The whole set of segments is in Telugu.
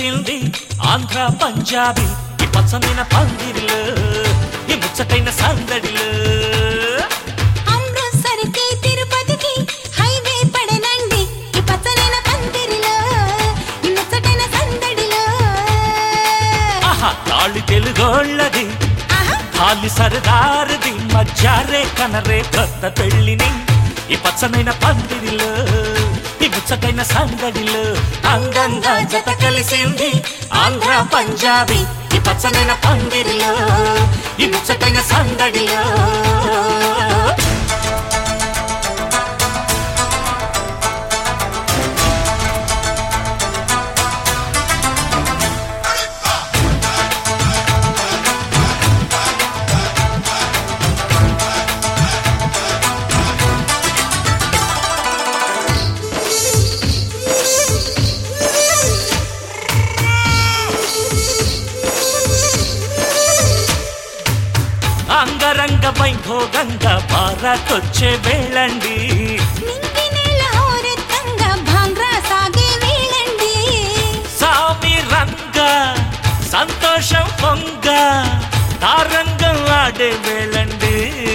కలిసింది ఆంధ్ర పంజాబీ ఈ పచ్చనైన పందిరిలో ఈ ముచ్చటైన సందడిలో అమృత్సర్కి తిరుపతికి హైవే పడనండి ఈ పచ్చనైన పందిరిలో ఈ ముచ్చటైన సందడిలో ఆహా తాళి తెలుగోళ్ళది ఆహా ఖాళీ సరదారది మధ్యారే కనరే కొత్త పెళ్ళిని ఈ పచ్చనైన పందిరిలో ఈ ముచ్చటైన సందడిలో అందంగా జత కలిసింది ఆంధ్ర పంజాబీ ఈ పచ్చనైన పందిరిలో ఈ ముచ్చటైన సందడిలో అంగరంగ వైభోగంగా భారతొచ్చే వేళండి నింగి నేల హోరెత్తంగా భాంగ్రా సాగే వేళండి సామి రంగ సంతోషం పొంగ తారంగం ఆడే వేళండి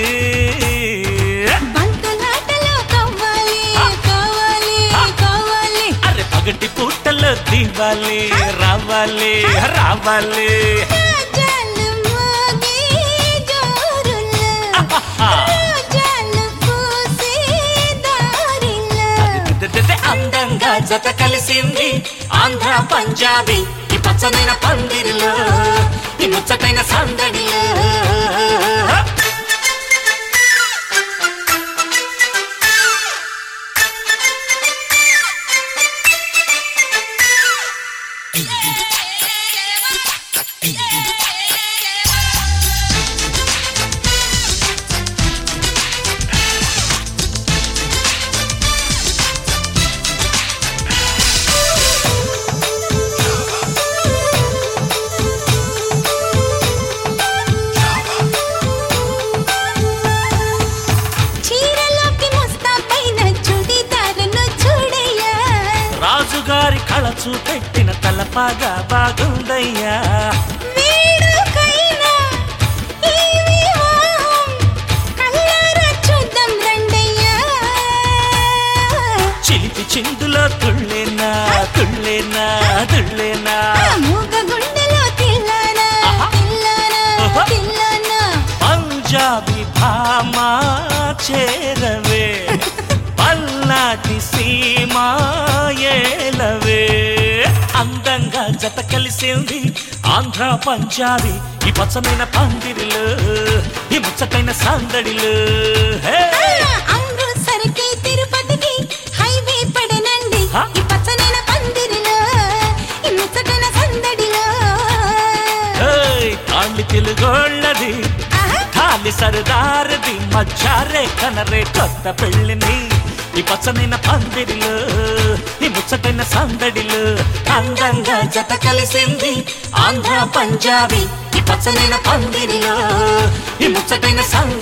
బంతులాటలో కవ్వాలి కావాలి కావాలి అరే పగటి పూటలో దివాలి రావాలి రావాలి రాజాలు మోగే జోరులో రాజాలు పూసే దారిలో అందంగా జత కలిసింది ఆంధ్ర పంజాబీ ఈ పచ్చనైన పందిరిలో ఈ ముచ్చటైన సందడిలో చీరలోకి ముస్తాబైన చుడిదారును చూడయ్యా రాజుగారి కళ చూపెట్టిన తలపాగా బాగుందయ్యా వేడుకైనా ఈ వివాహం కళ్ళారా చూద్దాం రండయ్యా చిలిపి చిందులో తుళ్ళేనా తుళ్ళేనా తుళ్ళేనా ఆ మూగ గుండెలో తిల్లానా ఆహా. తిల్లానా ఆహా. తిల్లానా పంజాబీ భామా చేరవే పల్నాటి సీమా ఏలవే అందంగా జత కలిసింది ఆంధ్ర పంజాబీ ఈ పచ్చనైన పందిరిలో ఈ ముచ్చటైన సందడిలో హే! అమృత్సర్కి తిరుపతికి హైవే పడనండి హా? ఈ పచ్చనైన పందిరిలో ఈ ముచ్చటైన సందడిలో ఏయ్, కాళ్ళు తెలుగోళ్ళది ఆహా ఖాళీ సరదారది మధ్యారే కనరే కొత్త పెళ్ళిని ఈ పచ్చనైన పందిరిలో ఈ ముచ్చటైన సందడిలో అందంగా జత కలిసింది ఆంధ్ర పంజాబీ ఈ పచ్చనైన పందిరిలో ఈ ముచ్చటైన సందడిలో